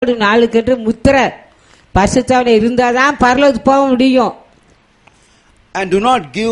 நாளுக்கென்று முத்திரை பசுத்தாவில இருந்தாதான் பரலோகத்துக்கு போக முடியும் And do not give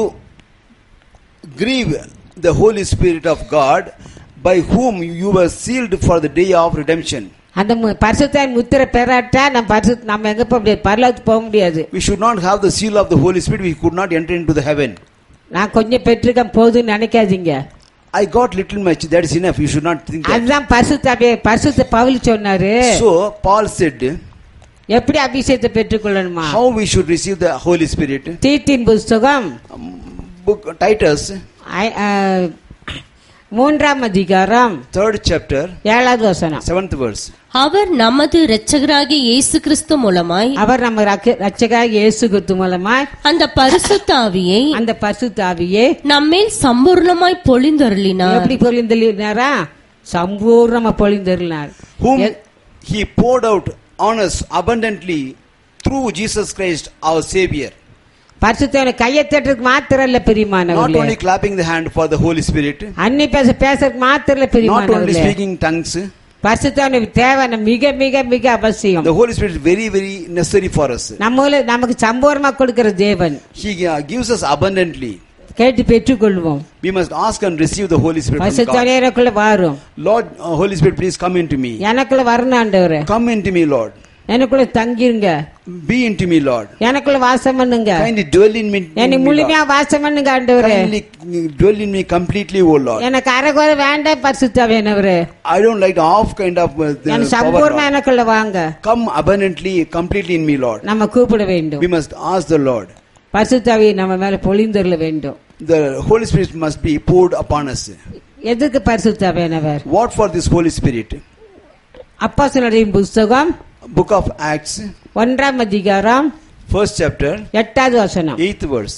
grieve the Holy Spirit of God by whom you were sealed for the day of redemption. அந்த மு- பரிசுத்தாவின் முத்திரை பெறாட்டா நம்ம பரிசு நம்ம எங்க போக முடியாது பரலோகத்துக்கு போக முடியாது We should not have the seal of the Holy Spirit, we could not enter into the heaven. நான் கொஞ்சம் பெற்றிருக்கேன் போதுன்னு நினைக்காதீங்க I got little much, that is enough. You should not think that. அதுதான் பரிசுத்த பரிசுத்த பவுல் சொன்னாரு So, Paul said, எப்படி அபிஷேகத்தை பெற்றுக்கொள்ளணுமா how we should receive the Holy Spirit. தீத்தின் புஸ்தகம் Um, Book Titus, ஐ- ஆ, மூன்றாம் அதிகாரம் third chapter, ஏழாவது வசனம் seventh verse. அவர் நமது இரட்சகராகிய இயேசு கிறிஸ்து மூலமாய் அவர் நம்ம ரக்க- ரட்சகராக இயேசு கிறிஸ்து மூலமாய் அந்த பரிசுத்த ஆவியை அந்த பரிசுத்த ஆவியே நம்மேல் சம்பூர்ணமாய் பொழிந்தருளினார் எப்படி பொழிந்தருளினாரா சம்பூர்ணமா பொழிந்தருளினார் Whom a- he poured out on us abundantly through Jesus Christ, our Savior. பரிசுத்தவனை கையை தட்டுறதுக்கு மாத்திரம் இல்ல Not பிரியமானவர்களே only clapping the hand for the Holy Spirit, அன்னி பேச பேசுறதுக்கு மாத்திரம் இல்ல not only பிரியமானவர்களே speaking tongues. பரிசுத்தவனுக்கு தேவை மிக மிக மிக அவசியம் The Holy Spirit is very, very necessary for us. நம்ம நமக்கு சம்பூர்ணமா கொடுக்கிற தேவன் He uh, gives us abundantly. கேட்டு பெற்றுக்கொள்வோம் We must ask and receive the Holy Spirit from God. பரிசுத்தவனே எனக்குள்ள வாரும் Lord, uh, Holy Spirit, please come into me. எனக்குள்ள வரணும் ஆண்டவரே Come into me, Lord. எனக்குள்ள தங்கிருங்க Be into me, Lord. எனக்குள்ள வாசம் பண்ணுங்க Kindly dwell in me. என்னை in me, முழுமையா வாசம் பண்ணுங்க Lord. ஆண்டவரே Kindly dwell in me completely, O Lord. எனக்கு அரைகுறை வேண்டாம் பரிசுத்தாவேனவரே I don't like half kind of uh, the எனக்கு power, சம்பூர்ணமா Lord. எனக்குள்ள வாங்க Come abundantly, completely in me, Lord. நம்ம கூப்பிட வேண்டும் We must ask the Lord. பரிசுத்தாவியை நம்ம மேல பொழிந்தருள வேண்டும் The Holy Spirit must be poured upon us. எதுக்கு பரிசுத்தாவேனவர் What for this Holy Spirit? அப்போஸ்தலரின் புஸ்தகம் Book of Acts, ஒன்றாம் அதிகாரம் first chapter, எட்டாவது வசனம் eighth verse.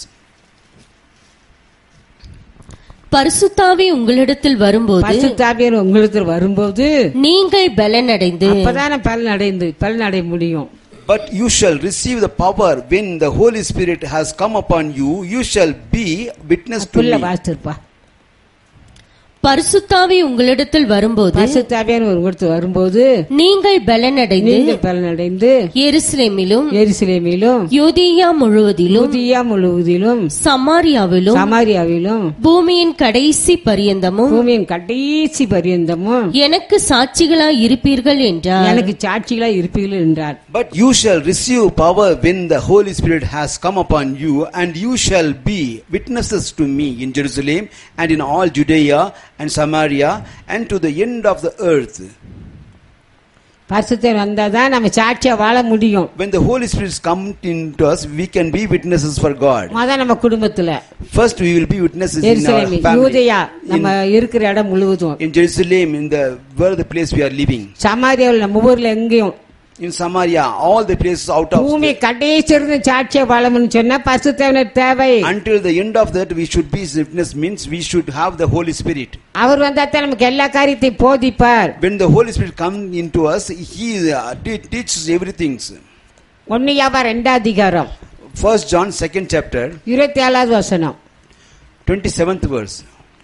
பரிசுத்தாவி உங்களிடத்தில் வரும்போது பரிசுத்தாவியர் உங்களுக்கு வரும்போது நீங்கள் பலனடைந்து அப்பதான் பலன் அடைந்து பலன் அடைய முடியும் But you shall receive the power when the Holy Spirit has come upon you. You shall be witness to புள்ள me. வாசித்திருப்பா பரிசுத்தாவி உங்களிடத்தில் வரும்போது பரிசுத்தாவியர் உங்களுக்கு வரும்போது நீங்கள் பலனடைந்து நீங்கள் பலன் அடைந்து எருசலேமிலும் எருசலேமிலும் யூதேயா முழுவதிலும் யூதியா முழுவதிலும் சமாரியாவிலும் சமாரியாவிலும் பூமியின் கடைசி பரியந்தமும் பூமியின் கடைசி பரியந்தமும் எனக்கு சாட்சிகளாய் இருப்பீர்கள் என்றார் எனக்கு சாட்சிகளா இருப்பீர்கள் என்றார் But you shall receive power when the Holy Spirit has come upon you, and you shall be witnesses to me in Jerusalem and in all Judea and Samaria and to the end of the earth. பரிசுத்தர் வந்தாதான் நம்ம சாட்சியா வாழ முடியும் When the Holy Spirit comes into us, we can be witnesses for God. அதான் நம்ம குடும்பத்துல First, we will be witnesses in our Jerusalem family. யூதயா நம்ம In, இருக்கிற இடம் முழுவதும் in Jerusalem, in the where the place we are living. சமாரியாவில் நம்ம ஊர்ல எங்கேயும் In Samaria, all the places out of பூமி கடைசி இருந்து சாட்சியா வாழணும்னு சொன்னா பரிசுத்தவனர் தேவை until the end of that, we should be witness means we should have the Holy Spirit. அவர் வந்தா தான் நமக்கு எல்லா காரியத்தையும் போதிப்பார் When the Holy Spirit comes into us, He uh, te- teaches everything. ஒன்னியாவா ரெண்டாம் அதிகாரம் First John, second chapter, இருபத்தி ஏழாவது வசனம் twenty seventh verse.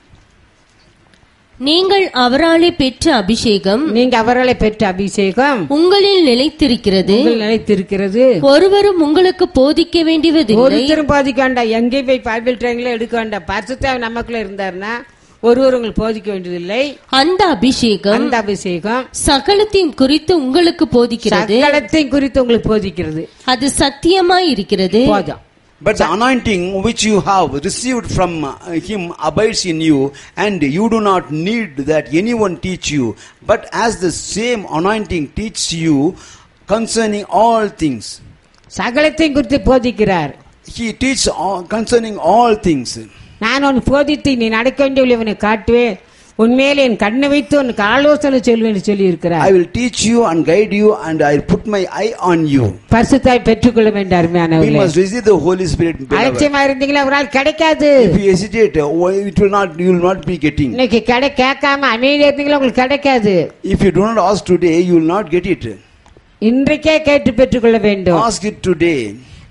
நீங்கள் அவராலே பெற்ற அபிஷேகம் நீங்க அவர்களை பெற்ற அபிஷேகம் உங்களில் நிலைத்திருக்கிறது உங்கள் நிலைத்திருக்கிறது ஒருவரும் உங்களுக்கு போதிக்க வேண்டியதில்லை ஒருத்தரும் போதிக்க வேண்டாம் எங்கேயும் போய் பைபிள் ட்ரைனிங்ல எடுக்க வேண்டாம் பரிசுத்தாவி நமக்குள்ள இருந்தாருன்னா ஒருவர் உங்களுக்கு போதிக்க வேண்டியதில்லை அந்த அபிஷேகம் அந்த அபிஷேகம் சகலத்தையும் குறித்து உங்களுக்கு போதிக்கிறது சகலத்தையும் குறித்து உங்களுக்கு போதிக்கிறது அது சத்தியமாய் இருக்கிறது போதும் But the anointing which you have received from uh, Him abides in you, and you do not need that anyone teach you. But as the same anointing teaches you concerning all things, சகலத்தையும் குறித்து போதிக்கிறார் He teaches all, concerning all things. நான் உன் போதித்து நீ நடக்க வேண்டிய வழியை காட்டுவேன் உண்மையிலே என் கண்ணை வைத்து உனக்கு ஆலோசனை சொல்வேன் சொல்லி I இருக்கிறார் will teach you and guide you, and I will put my eye on you. பரிசுத்தாய் பெற்றுக்கொள்ள வேண்டிய We அருமையானவர்களே must receive the Holy Spirit. beloved. அலட்சியமா இருந்தீங்களா ஒரு நாள் கிடைக்காது If you hesitate, uh, it will not. You will not be getting. இன்னைக்கு கடை கேட்காம அமைதியா இருந்தீங்களா உங்களுக்கு கிடைக்காது If you do not ask today, you will not get it. இன்றைக்கே கேட்டு பெற்றுக்கொள்ள வேண்டும் Ask it today.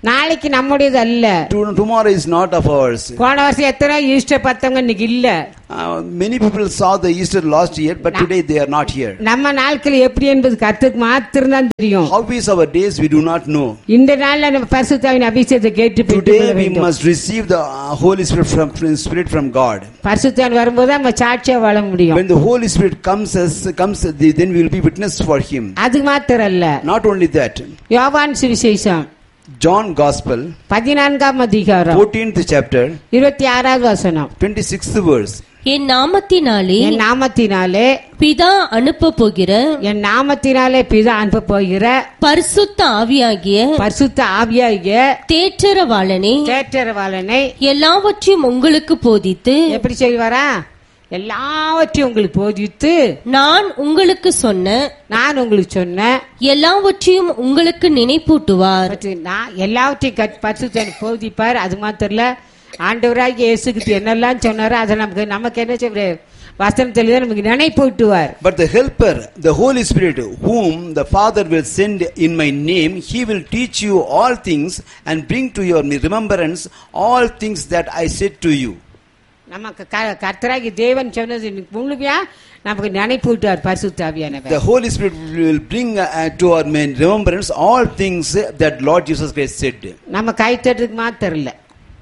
நாளைக்கு நம்முடையது அல்ல To- Tomorrow is not of ours. போன வருஷம் எத்தனை ஈஸ்டர் பார்த்தவங்க இன்னைக்கு இல்ல Uh, many people saw the Easter last year, but today they are not here. நம்ம நாட்கள் எப்படி என்பது கர்த்தருக்கு மாத்திரம் தெரியும் How is our days, we do not know. இந்த நாள்ல நம்ம பரிசுத்தாவின் அபிஷேகத்தை கேட்டு பெற்றுக்கொள்ள Today we வேண்டும் must receive the uh, Holy Spirit from, from Spirit from God. பரிசுத்தான் வரும்போது நம்ம சாட்சியா வாழ முடியும் When the Holy Spirit comes, as, comes, then we will be witness for Him. அது மாத்திரம் அல்ல Not only that, யோவான் சுவிசேஷம் John Gospel, பதினான்காம் அதிகாரம் 14th chapter, இருபத்தி ஆறாவது வசனம் 26th verse. என் நாமத்தினாலே என் நாமத்தினாலே பிதா அனுப்ப போகிற என் நாமத்தினாலே பிதா அனுப்ப போகிற பரிசுத்த ஆவியாகிய பரிசுத்த ஆவியாகிய தேற்றரவாளனே தேற்றரவாளனை எல்லாவற்றையும் உங்களுக்கு போதித்து எப்படி செய்வாரா எல்லாவற்றையும் உங்களுக்கு போதித்து நான் உங்களுக்கு சொன்ன நான் உங்களுக்கு சொன்னேன் எல்லாவற்றையும் உங்களுக்கு நினைப்பூட்டுவார் பற்றி நான் எல்லாவற்றையும் கத் பரிசுத்தன் போதிப்பார் அது மாத்திரம் இல்ல ஆண்டவராகிய இயேசுக்கு என்னெல்லாம் சொன்னாரோ அதை நமக்கு நமக்கு என்ன செய்ய வசனத்தில் தான் நமக்கு நினைப்பூட்டுவார் But the Helper, the Holy Spirit, whom the Father will send in my name, he will teach you all things and bring to your remembrance all things that I said to you. நமக்கு க- கர்த்தராகி தேவன் சொன்னது முழுமையா நமக்கு நினைப்பூட்டுவார் பரிசுத்தாவியானவர் The Holy Spirit will bring uh, to our main remembrance all things that Lord Jesus Christ said. நம்ம கை தட்டுறதுக்கு மாத்திரம் இல்ல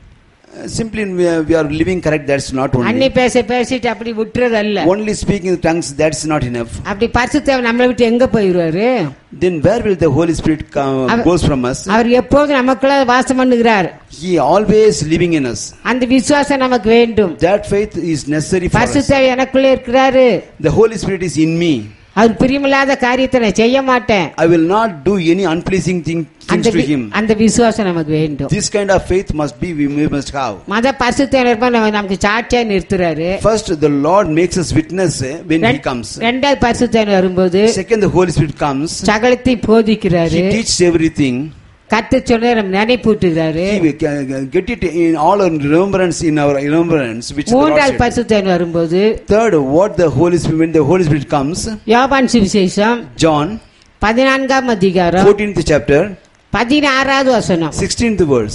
Uh, Simply we are, we are living correct, that's not Annie only. பேச பேசிட்டு அப்படி விட்டுறது அல்ல Only speaking in tongues, that's not enough. அப்படி பரிசுத்தாவி நம்மளை விட்டு எங்க போயிடுவாரு Then where will the Holy Spirit come, Av- goes from us? அவர் எப்போதும் நமக்குள்ள வாசம் பண்ணுகிறார் He always living in us. அந்த விசுவாசம் நமக்கு வேண்டும் That faith is necessary for us. பரிசுத்தாவி எனக்குள்ள இருக்கிறாரு The Holy Spirit is in me. அவர் பிரியமில்லாத காரியத்தை நான் செய்ய மாட்டேன் I will not do any unpleasing thing, things அந்த to வி- him. அந்த விசுவாசம் நமக்கு வேண்டும் This kind of faith must be, we we must have. மத பரிசுத்தவர் நம்ம நமக்கு சாட்சியா நிறுத்துறாரு First, the Lord makes us witness eh, when He ரெண்- comes. ரெண்டாவது பரிசுத்தவர் வரும்போது Second, the Holy Spirit comes. சகலத்தை போதிக்கிறாரு He teaches everything. கத்து சொன்ன நம்ம நினைப்பூட்டுகிறாரு He will ca- get it in all our remembrance, in our remembrance, which the Lord மூன்றாவது said. பரிசுத்தவர் வரும்போது Third, what the Holy Spirit, when the Holy Spirit comes, யோபான் சுவிசேஷம் John, பதினான்காம் அதிகாரம் 14th chapter, பதினாறாவது வசனம் 16th verse.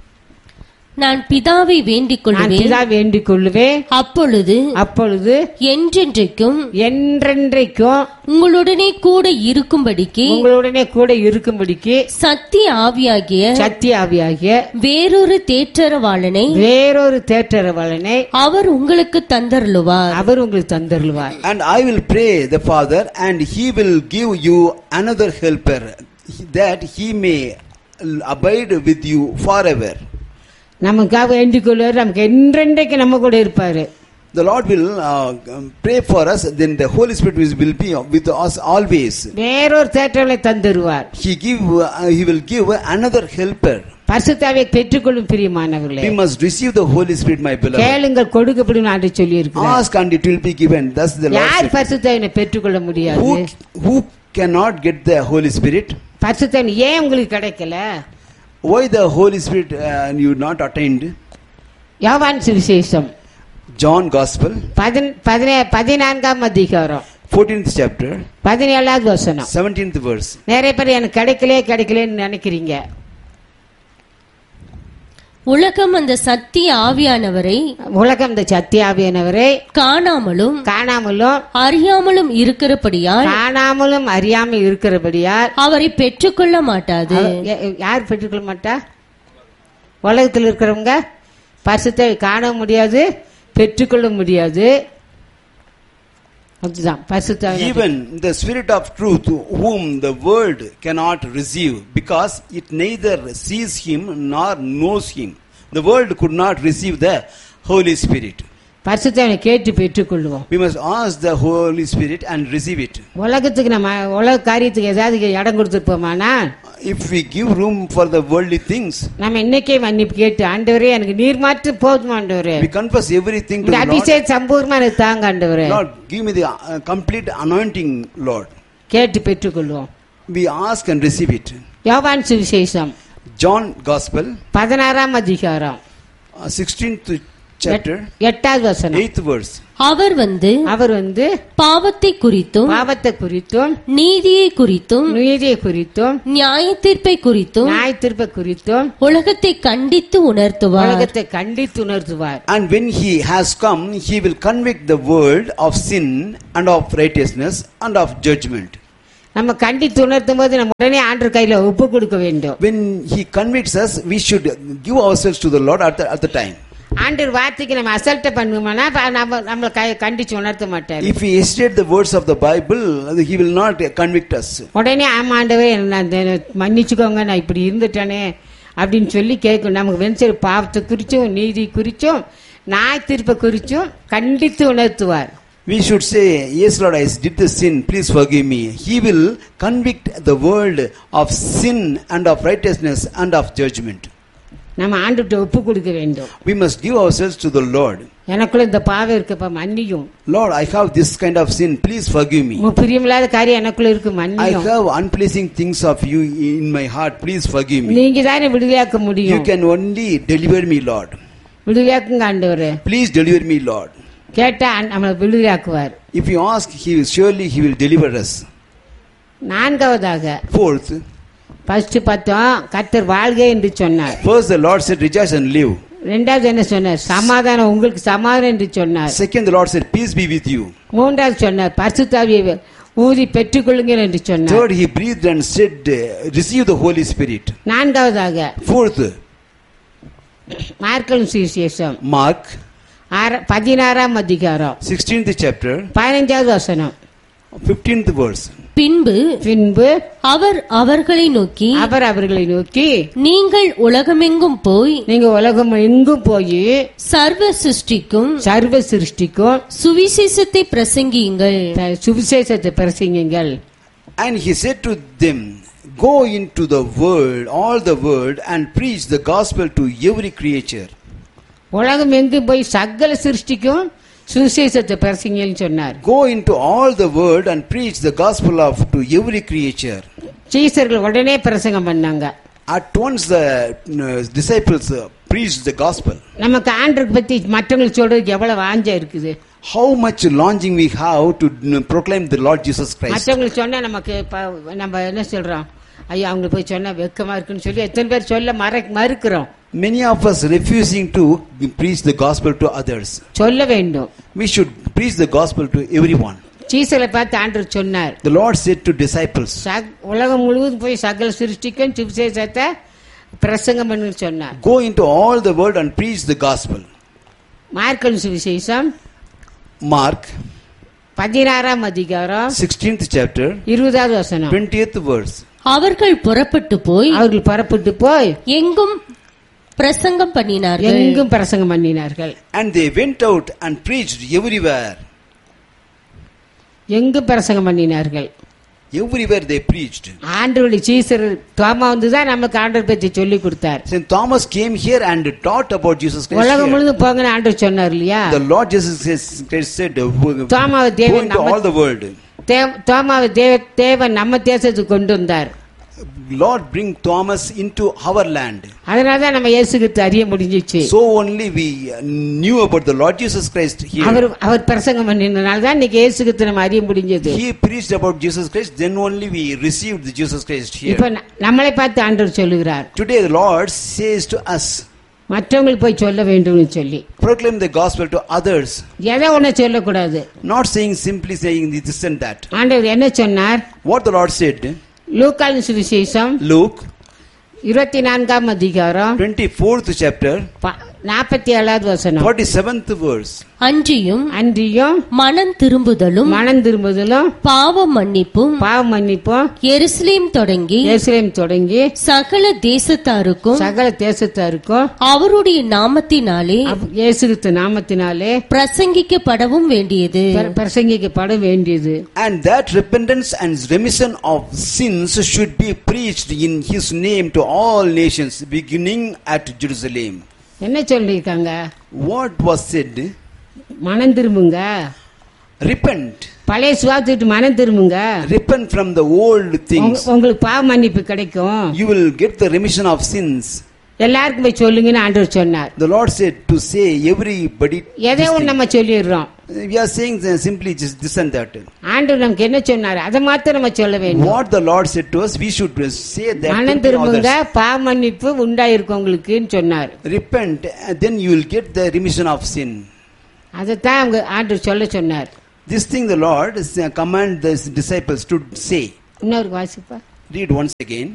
நான் பிதாவை வேண்டிக் நான் கொள்வேன் பிதா வேண்டிக் கொள்ளுவேன் அப்பொழுது அப்பொழுது என்றென்றைக்கும் என்றென்றைக்கும் உங்களுடனே கூட இருக்கும்படிக்கு உங்களுடனே கூட இருக்கும்படிக்கு சத்திய ஆவியாகிய சத்திய ஆவியாகிய வேறொரு தேற்றரவாளனை வேறொரு தேற்றரவாளனை அவர் உங்களுக்கு தந்தருளுவார் அவர் உங்களுக்கு தந்தருள்வார் And I will pray the Father, and He will give you another helper, that He may abide with you forever. நமக்காக வேண்டிக் கொள்வார் நமக்கு என்றென்றைக்கு நம்ம கூட இருப்பாரு The Lord will uh, um, pray for us, then the Holy Spirit will will be with us always. வேறொரு தேற்றலை தந்துருவார் He give, uh, He will give another helper. பரிசுத்தாவை பெற்றுக்கொள்ளும் பிரியமானவர்களே We must receive the Holy Spirit, my beloved. கேளுங்கள் கொடுக்கப்படும் என்று சொல்லி இருக்கிறார் Ask and it will be given. That's the Lord. யார் said. பரிசுத்தாவினை பெற்றுக்கொள்ள முடியாது Who, who cannot get the Holy Spirit? பரிசுத்தன் ஏன் உங்களுக்கு கிடைக்கல Why the Holy Spirit uh, you not attained? யோவான் சுவிசேஷம் John Gospel, பதின- பதினே- பதினான்காம் அதிகாரம் 14th chapter, பதினேழாவது வசனம் 17th verse. நிறைய பேர் எனக்கு கிடைக்கலே கிடைக்கலன்னு நினைக்கிறீங்க உலகம் அந்த சத்திய ஆவியானவரை உலகம் இந்த சத்தியாவியனவரை காணாமலும் காணாமலும் அறியாமலும் இருக்கிறபடியால் காணாமலும் அறியாமல் இருக்கிறபடியால் அவரை பெற்றுக்கொள்ள மாட்டாது அவ- யா- யார் பெற்றுக்கொள்ள மாட்டா உலகத்தில் இருக்கிறவங்க பரிசுத்தை காண முடியாது பெற்றுக்கொள்ள முடியாது அதுதான் பரிசுத்த Even the Spirit of truth, whom the world cannot receive, because it neither sees him nor knows him. The world could not receive the Holy Spirit. பரிசுத்தவனை கேட்டு பெற்றுக்கொள்வோம் We must ask the Holy Spirit and receive it. உலகத்துக்கு நம்ம உலக காரியத்துக்கு ஏதாவது இடம் கொடுத்துருப்போமானா If we give room for the worldly things, நம்ம இன்னைக்கே மன்னிப்பு கேட்டு ஆண்டவரே எனக்கு நீர் மாற்று போதும் ஆண்டவரே we confess everything to இந்த the Lord. அபிஷேக் சம்பூர்ணமா எனக்கு தாங்க ஆண்டவரே Lord, give me the uh, complete anointing, Lord. கேட்டு பெற்றுக்கொள்வோம் We ask and receive it. யோவான் சுவிசேஷம் John Gospel, பதினாறாம் அதிகாரம் uh, 16th chapter, எட்டாவது வசனம் eighth verse. அவர் வந்து அவர் வந்து பாவத்தை குறித்தும் பாவத்தை குறித்தும் நீதியை குறித்தும் நீதியை குறித்தும் நியாய தீர்ப்பை குறித்தும் நியாய தீர்ப்பை குறித்தும் உலகத்தை கண்டித்து உணர்த்துவார் உலகத்தை கண்டித்து உணர்த்துவார் And when he has come, he will convict the world of sin and of righteousness and of judgment. நம்ம கண்டித்து உணர்த்தும் போது நம்ம உடனே ஆண்டு கையில ஒப்பு கொடுக்க வேண்டும் When he convicts us, we should give ourselves to the Lord at the, at the time. ஆண்டவர் வார்த்தைக்கு நம்ம அசல்ட்ட பண்ணுவோம்னா அப்ப நம்ம நம்மளை கை- கண்டிச்சு உணர்த்த மாட்டாரு If we hesitate the words of the Bible, he will not convict us. உடனே ஆமாண்டவே நான் இந்த- மன்னிச்சுக்கோங்க நான் இப்படி இருந்துட்டேனே அப்படின்னு சொல்லி கேட்கும் நமக்கு வெஞ்சர் பாவத்தை குறிச்சும் நீதி குறிச்சும் நாய் தீர்ப்பை குறிச்சும் கண்டித்து உணர்த்துவார் We should say, Yes, Lord, I did the sin, please forgive me. He will convict the world of sin and of righteousness and of judgment. நம்ம ஆண்டுகிட்ட ஒப்பு கொடுக்க வேண்டும் We must give ourselves to the Lord. எனக்குள்ள இந்த பாவம் இருக்கப்ப மன்னியும் Lord, I have this kind of sin, please forgive me. உங்க பிரியமில்லாத காரியம் எனக்குள்ள இருக்கு I மன்னியும் have unpleasing things of you in my heart, please forgive me. நீங்க தானே விடுதலையாக்க You முடியும் can only deliver me, Lord. விடுதலையாக்குங்க ஆண்டவரு Please deliver me, Lord. கேட்டா நம்மளை விடுதலையாக்குவார் If you ask, He will surely He will deliver us. நான்காவதாக Fourth, first பார்த்தோம் கர்த்தர் வாழ்க என்று சொன்னார் first the Lord said, Rejoice and live. ரெண்டாவது என்ன சொன்னார் சமாதானம் உங்களுக்கு சமாதானம் என்று சொன்னார் Second, the Lord said, Peace be with you. மூன்றாவது சொன்னார் பரிசுத்தாவியை ஊதி பெற்றுக்கொள்ளுங்கள் என்று சொன்னார் Third, He breathed and said, Receive the Holy Spirit. நான்காவதாக Fourth, மார்க்கலும் சுவிசேஷம் Mark, ஆற- பதினாறாம் அதிகாரம் 16th chapter, பதினஞ்சாவது வசனம் 15th verse. பின்பு பின்பு அவர் அவர்களை நோக்கி அவர் அவர்களை நோக்கி நீங்கள் உலகமெங்கும் போய் நீங்க உலகம் எங்கும் போய் சர்வ சிருஷ்டிக்கும் சர்வ சிருஷ்டிக்கும் சுவிசேஷத்தை பிரசங்கியுங்கள் த- சுவிசேஷத்தை பிரசங்கிங்கள் And He said to them, Go into the world, all the world, and preach the gospel to every creature. உலகம் எங்கும் போய் சகல சிருஷ்டிக்கும் சுவிசேஷத்தை பிரசங்கன்னு சொன்னார் Go into all the world and preach the gospel of to every creature. சீசர்கள் உடனே பிரசங்கம் பண்ணாங்க At once the uh, disciples uh, preached the gospel. நமக்கு ஆண்டருக்கு பத்தி மற்றவங்களுக்கு சொல்றதுக்கு எவ்வளவு வாஞ்சா இருக்குது How much longing we have to uh, proclaim the Lord Jesus Christ. மற்றவங்களுக்கு சொன்னா நமக்கு ப- நம்ம என்ன சொல்றோம் ஐயோ அவங்க போய் சொன்னா வெக்கமா இருக்குன்னு சொல்லி எத்தனை பேர் சொல்ல மற மறுக்கிறோம் Many of us refusing to preach the gospel to others. சொல்ல வேண்டும் We should preach the gospel to everyone. சீசலை பார்த்து ஆண்டவர் சொன்னார் The Lord said to disciples, சக்- உலகம் முழுவதும் போய் சகல சிருஷ்டிக்கும் சுவிசேஷத்தை பிரசங்கம் பண்ணு சொன்னார் Go into all the world and preach the gospel. மார்க்கல் சுவிசேஷம் Mark, பதினாறாம் அதிகாரம் 16th chapter, இருபதாவது வசனம் 20th verse. அவர்கள் புறப்பட்டு போய் அவர்கள் புறப்பட்டு போய் எங்கும் பிரசங்கம் பண்ணினார்கள் எங்கும் பிரசங்கம் பண்ணினார்கள் And they went out and preached everywhere. எங்கும் பிரசங்கம் பண்ணினார்கள் Everywhere they preached. ஆண்டவருடைய சீசர் தோமா வந்து தான் நமக்கு ஆண்டவர் பற்றி சொல்லி கொடுத்தார் Saint Thomas came here and taught about Jesus Christ. உலகம் here. முழுதும் போங்கன்னு ஆண்டவர் சொன்னார் இல்லையா The Lord Jesus Christ said, "Go தோமாவை தேவன் into நம்ம all the world." தே- தோமாவை தேவ தேவன் நம்ம தேசத்துக்கு கொண்டு வந்தார் Lord, bring Thomas into our land. அதனால தான் நம்ம இயேசுக்கு அறிய முடிஞ்சிச்சு So only we knew about the Lord Jesus Christ our here. அவர் பிரசங்கம் பண்ணினால தான் இன்னைக்கு இயேசுக்கு நம்ம அறிய முடிஞ்சது He preached about Jesus Christ, then only we received the Jesus Christ இப்ப here. ந- நம்மளை பார்த்து ஆண்டவர் சொல்லுகிறார் Today the Lord says to us, மற்றவங்களுக்கு போய் சொல்ல வேண்டும்னு சொல்லி proclaim the gospel to others. எதை ஒண்ணு சொல்லக்கூடாது Not saying simply saying this and that. ஆண்டவர் என்ன சொன்னார் What the Lord said, லூக்காலின் சுவிசேஷம் Luke இருபத்தி நான்காம் அதிகாரம் 24th chapter, நாற்பத்தி ஏழாவது வசனம் 47th verse. அன்றியும் அன்றியும் மனம் திரும்புதலும் மனம் திரும்புதலும் பாவ மன்னிப்பும் பாவ மன்னிப்பும் எருசலேம் தொடங்கி எருசலேம் தொடங்கி சகல தேசத்தாருக்கும் சகல தேசத்தாருக்கும் அவருடைய நாமத்தினாலே அவ்- இயேசுகிறிஸ்து நாமத்தினாலே பிரசங்கிக்கப்படவும் வேண்டியது பிர- பிரசங்கிக்கப்பட வேண்டியது And that repentance and remission of sins should be preached in His name to all nations, beginning at Jerusalem. என்ன சொல்லியிருக்காங்க What was said? மனம் திரும்புங்க Repent. பழைய சுவாத்துட்டு மனம் திரும்புங்க Repent from the old உங்க- things. உங்களுக்கு பாவ மன்னிப்பு கிடைக்கும் You will get the remission of sins. எல்லாருக்கும் போய் சொல்லுங்கன்னு ஆண்டவர் சொன்னார் The Lord said to say everybody. எதை this ஒன்று thing. நம்ம சொல்லிடுறோம் We are saying uh, simply just this and that. ஆண்டவர் நமக்கு என்ன சொன்னார் அதை மாத்திரம் நம்ம சொல்ல வேண்டும் What the Lord said to us, we should uh, say that மனம் to திரும்புங்க others. பாவ மன்னிப்பு உண்டாயிருக்கும் உங்களுக்குன்னு சொன்னார் Repent, and then you will get the remission of sin. அதைத்தான் அவங்க ஆண்டவர் சொல்ல சொன்னார் This thing the Lord is, uh, command the disciples to say. இன்னொரு வாசிப்பா Read once again.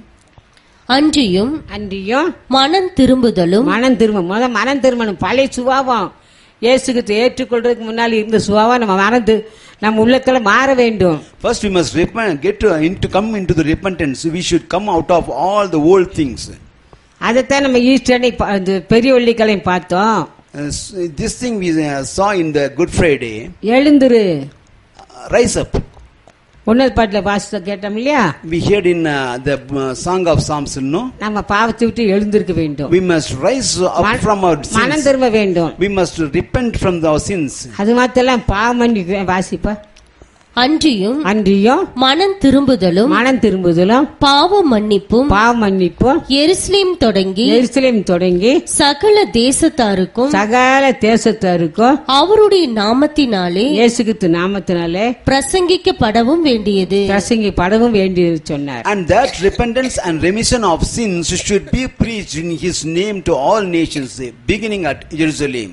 அன்றியும் அன்றியும் மனம் திரும்புதலும் மனம் திரும்ப முத மனம் திரும்பணும் பழைய சுபாவம் இயேசுக்கு ஏற்றுக்கொள்றதுக்கு முன்னால் இருந்த சுபாவம் நம்ம மறந்து நம்ம உள்ளத்துல மாற வேண்டும் First, we must repent, get to, into, come into the repentance. We should come out of all the old things. அதைத்தான் நம்ம ஈஸ்டர்னை பா- இந்த பெரிய வெள்ளிக்கலையும் பார்த்தோம் Uh, s- this thing we uh, saw in the Good Friday. எழுந்துரு Uh, rise up. ஒன்னது பாட்டுல வாசித்த கேட்டோம் இல்லையா We heard in uh, the uh, Song of Psalms, no? நம்ம பாவத்தை விட்டு எழுந்திருக்க வேண்டும் We must rise up மன- from our மனம் sins. திரும்ப வேண்டும் We must repent from our sins. அது மாத்தெல்லாம் பாவம் மன்னிக்க வாசிப்பா அன்றியும் அன்றியும் மனம் திரும்புதலும் மனம் திரும்புதலும் பாவ மன்னிப்பும் பாவ மன்னிப்பும் எருசலேம் தொடங்கி எருசலேம் தொடங்கி சகல தேசத்தாருக்கும் சகல தேசத்தாருக்கும் அவருடைய நாமத்தினாலே இயேசுகிறிஸ்து நாமத்தினாலே பிரசங்கிக்கப்படவும் வேண்டியது பிரசங்கி படவும் வேண்டியது சொன்னார் And that repentance and remission of sins should be preached in His name to all nations, beginning at Jerusalem.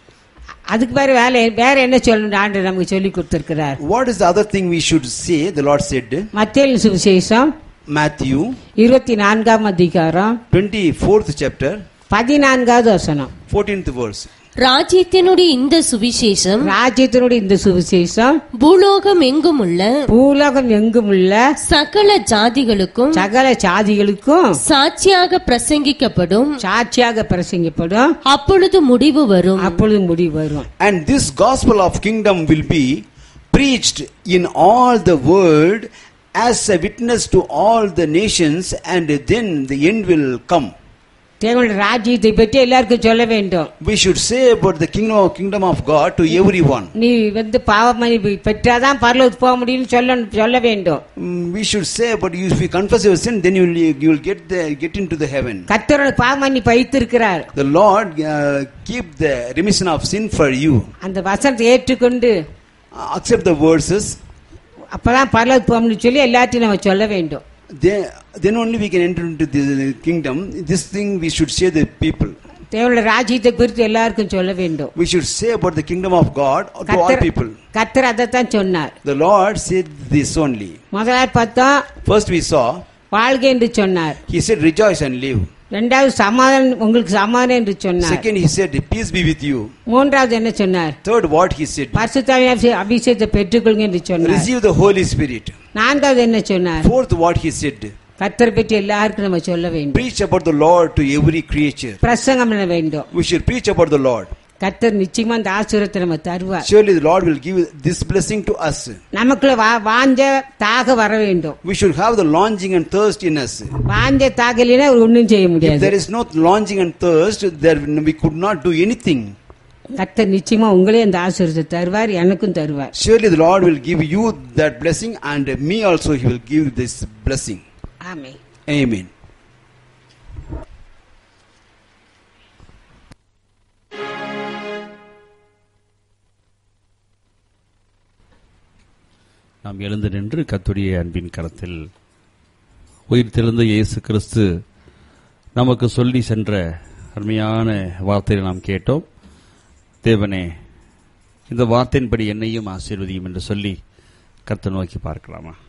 அதுக்கு வேற வேலை வேற என்ன சொல்லணும் ஆண்டு நமக்கு சொல்லி கொடுத்திருக்கிறார் What is the other thing we should say? The Lord said, மத்திய சுவிசேஷம் Matthew இருபத்தி நான்காம் அதிகாரம் 24th chapter, பதினான்காவது வசனம் 14th verse. ராஜ்யத்தினுடைய இந்த சுவிசேஷம் ராஜ்யத்தினுடைய இந்த சுவிசேஷம் பூலோகம் எங்கும் உள்ள பூலோகம் எங்கும் உள்ள சகல ஜாதிகளுக்கும் சகல சாதிகளுக்கும் சாட்சியாக பிரசங்கிக்கப்படும் சாட்சியாக பிரசங்கிப்படும் அப்பொழுது முடிவு வரும் அப்பொழுது முடிவு வரும் And this gospel of kingdom will be preached in all the world as a witness to all the nations, and then the end will come. தேவனுடைய ராஜ்யத்தை பற்றி எல்லாருக்கும் சொல்ல வேண்டும் We should say about the kingdom of, kingdom of God to everyone. நீ வந்து பாவமணி பெற்றாதான் பரலோகத்துக்கு போக முடியும்னு சொல்ல சொல்ல வேண்டும் Mm, We should say, but you, if you confess your sin, then you will you will get the get into the heaven. கர்த்தரோட பாவமணி வைத்திருக்கிறார் The Lord uh, keep the remission of sin for you. அந்த வசனத்தை ஏற்றுக்கொண்டு Uh, accept the verses. அப்பதான் பரலோகத்துக்கு போக முடியும்னு சொல்லி எல்லாத்தையும் நம்ம சொல்ல வேண்டும் Then, then only we can enter into the kingdom. This thing we should say the people. தேவனுடைய ராஜ்யத்தை குறித்து எல்லாருக்கும் சொல்ல வேண்டும் We should say about the kingdom of God to all கர்த்தர் people. கர்த்தர் அதைத்தான் சொன்னார் The Lord said this only. முதலாவது பார்த்தோம் First we saw, வாழ்க என்று சொன்னார் He said, rejoice and live. ரெண்டாவது சமாதானம் உங்களுக்கு சமாதானம் என்று சொன்னார் Second, He said, peace be with you. மூன்றாவது என்ன சொன்னார் Third, what He said, பரிசுத்தாவின் அபிஷேகத்தை பெற்றுக்கொள்ளுங்க என்று சொன்னார் receive the Holy Spirit. நான்காவது என்ன சொன்னார் Fourth, what He said, கர்த்தரை பற்றி எல்லாருக்கும் நம்ம சொல்ல வேண்டும் preach about the Lord to every creature. பிரசங்கம் பண்ண வேண்டும் We should preach about the Lord. கர்த்தர் நிச்சயமா அந்த ஆசீர்வாதத்தை நம்ம தருவார் Surely the Lord will give this blessing to us. நமக்குள்ள வா- வாஞ்ச தாக வர வேண்டும் We should have the longing and thirst in us. வாஞ்ச தாக இல்லைன்னா ஒன்றும் செய்ய If முடியாது there is no longing and thirst, there we could not do anything. கர்த்தர் நிச்சயமா உங்களே அந்த ஆசீர்வாதத்தை தருவார் எனக்கும் தருவார் Surely the Lord will give you that blessing, and me also He will give this blessing. ஆமே Amen. நாம் எழுந்து நின்று கத்துடைய அன்பின் கரத்தில் உயிர் தெழுந்த இயேசு கிறிஸ்து நமக்கு சொல்லி சென்ற அருமையான வார்த்தையை நாம் கேட்டோம் தேவனே இந்த வார்த்தையின்படி என்னையும் ஆசீர்வதியும் என்று சொல்லி கர்த்தர் நோக்கி பார்க்கலாமா